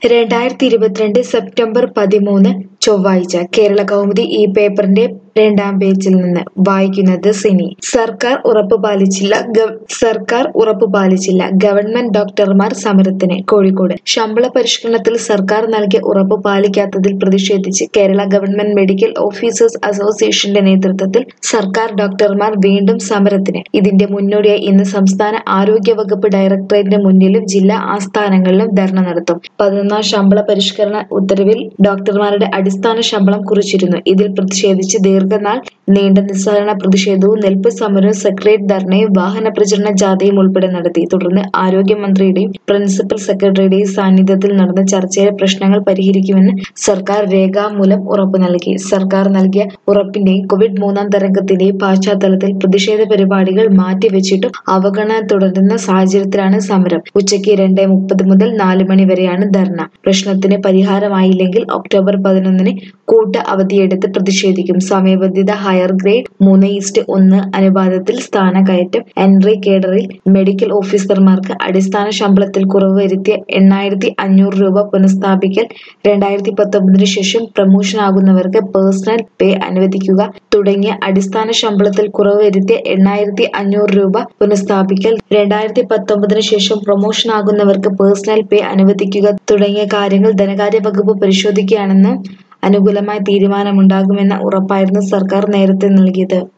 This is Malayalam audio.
രണ്ടായിരത്തി ഇരുപത്തിരണ്ട് സെപ്റ്റംബർ പതിമൂന്ന് ചൊവ്വാഴ്ച കേരള കൗമുദി ഈ പേപ്പറിന്റെ രണ്ടാം പേജിൽ നിന്ന് വായിക്കുന്നത് സിനി സർക്കാർ ഉറപ്പ് പാലിച്ചില്ല ഗവ- സർക്കാർ ഉറപ്പ് പാലിച്ചില്ല ഗവൺമെന്റ് ഡോക്ടർമാർ സമരത്തിന് കോഴിക്കോട് ശമ്പള പരിഷ്കരണത്തിൽ സർക്കാർ നൽകിയ ഉറപ്പ് പാലിക്കാത്തതിൽ പ്രതിഷേധിച്ച് കേരള ഗവൺമെന്റ് മെഡിക്കൽ ഓഫീസേഴ്സ് അസോസിയേഷന്റെ നേതൃത്വത്തിൽ സർക്കാർ ഡോക്ടർമാർ വീണ്ടും സമരത്തിന് ഇതിന്റെ മുന്നോടിയായി ഇന്ന് സംസ്ഥാന ആരോഗ്യ വകുപ്പ് ഡയറക്ടറേറ്റിന് മുന്നിലും ജില്ലാ ആസ്ഥാനങ്ങളിലും ധർണ നടത്തും പതിനൊന്നാം ശമ്പള പരിഷ്കരണ ഉത്തരവിൽ ഡോക്ടർമാരുടെ അടിസ്ഥാന ശമ്പളം കുറിച്ചിരുന്നു ഇതിൽ പ്രതിഷേധിച്ച് ദീർഘനാൾ നീണ്ട നിസ്സഹരണ പ്രതിഷേധവും നെൽപ്പ് സമരവും സെക്രട്ടേറിയറ്റ് ധർണയും വാഹന പ്രചരണ ജാഥയും ഉൾപ്പെടെ നടത്തി തുടർന്ന് ആരോഗ്യമന്ത്രിയുടെയും പ്രിൻസിപ്പൽ സെക്രട്ടറിയുടെയും സാന്നിധ്യത്തിൽ നടന്ന ചർച്ചയിലെ പ്രശ്നങ്ങൾ പരിഹരിക്കുമെന്ന് സർക്കാർ രേഖാമൂലം ഉറപ്പു നൽകി സർക്കാർ നൽകിയ ഉറപ്പിന്റെയും കോവിഡ് മൂന്നാം തരംഗത്തിന്റെയും പശ്ചാത്തലത്തിൽ പ്രതിഷേധ പരിപാടികൾ മാറ്റിവെച്ചിട്ടും അവഗണന തുടരുന്ന സാഹചര്യത്തിലാണ് സമരം ഉച്ചയ്ക്ക് രണ്ട് മുപ്പത് മുതൽ നാല് മണി വരെയാണ് ധർണ പ്രശ്നത്തിന് പരിഹാരമായില്ലെങ്കിൽ ഒക്ടോബർ പതിനൊന്നിന് കൂട്ട അവധിയെടുത്ത് പ്രതിഷേധിക്കും സമയബന്ധിത ഹയർ ഗ്രേഡ് മൂന്ന് ഈസ്റ്റ് ഒന്ന് അനുപാതത്തിൽ സ്ഥാനക്കയറ്റം എൻട്രി കേഡറിൽ മെഡിക്കൽ ഓഫീസർമാർക്ക് അടിസ്ഥാന ശമ്പളത്തിൽ കുറവ് വരുത്തിയ എണ്ണായിരത്തി അഞ്ഞൂറ് രൂപ പുനഃസ്ഥാപിക്കൽ രണ്ടായിരത്തി പത്തൊമ്പതിനു ശേഷം പ്രമോഷൻ ആകുന്നവർക്ക് പേഴ്സണൽ പേ അനുവദിക്കുക തുടങ്ങിയ അടിസ്ഥാന ശമ്പളത്തിൽ കുറവ് വരുത്തിയ എണ്ണായിരത്തി അഞ്ഞൂറ് രൂപ പുനഃസ്ഥാപിക്കൽ രണ്ടായിരത്തി പത്തൊമ്പതിനു ശേഷം പ്രൊമോഷൻ ആകുന്നവർക്ക് പേഴ്സണൽ പേ അനുവദിക്കുക തുടങ്ങിയ കാര്യങ്ങൾ ധനകാര്യ വകുപ്പ് പരിശോധിക്കുകയാണെന്ന് അനുകൂലമായ തീരുമാനമുണ്ടാകുമെന്ന ഉറപ്പായിരുന്നു സർക്കാർ നേരത്തെ നൽകിയത്